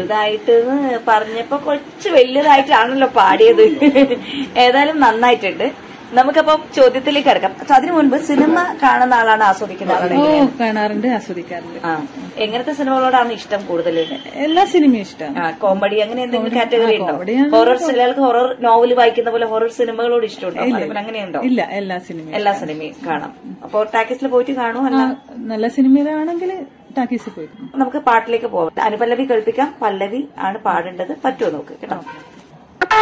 ചെറുതായിട്ട് പറഞ്ഞപ്പോ കുറച്ച് വലിയതായിട്ടാണല്ലോ പാടിയത് ഏതായാലും നന്നായിട്ടുണ്ട് നമുക്കപ്പം ചോദ്യത്തിലേക്ക് കിടക്കാം അതിനു മുൻപ് സിനിമ കാണുന്ന ആളാണ് ആസ്വദിക്കുന്ന ആളാണ് ഓ കാണാറുണ്ട് ആസ്വദിക്കാറുണ്ട് ആ എങ്ങനത്തെ സിനിമകളോടാണ് ഇഷ്ടം കൂടുതൽ എല്ലാ സിനിമയും ഇഷ്ടമാണ് ആ കോമഡി അങ്ങനെ എന്തെങ്കിലും കാറ്റഗറി ഉണ്ടോ comedy ആണ് ഹൊറർ ചിലർക്ക് ഹൊറർ നോവൽ വായിക്കുന്ന പോലെ ഹൊറർ സിനിമകളോട് ഇഷ്ടമുണ്ടോ അതുപോലെ അങ്ങനെയുണ്ടോ ഇല്ല എല്ലാ സിനിമയും എല്ലാ സിനിമയും കാണാം അപ്പൊ ടാക്കീസിൽ പോയിട്ട് കാണുമോ അല്ല നല്ല സിനിമയിലാണെങ്കിൽ ടാക്കീസിൽ പോയിരുന്നു നമുക്ക് പാട്ടിലേക്ക് പോകാം അനുപല്ലവി കേൾപ്പിക്കാം പല്ലവി ആണ് പാടേണ്ടത് പറ്റുമോ നോക്ക് കേട്ടോ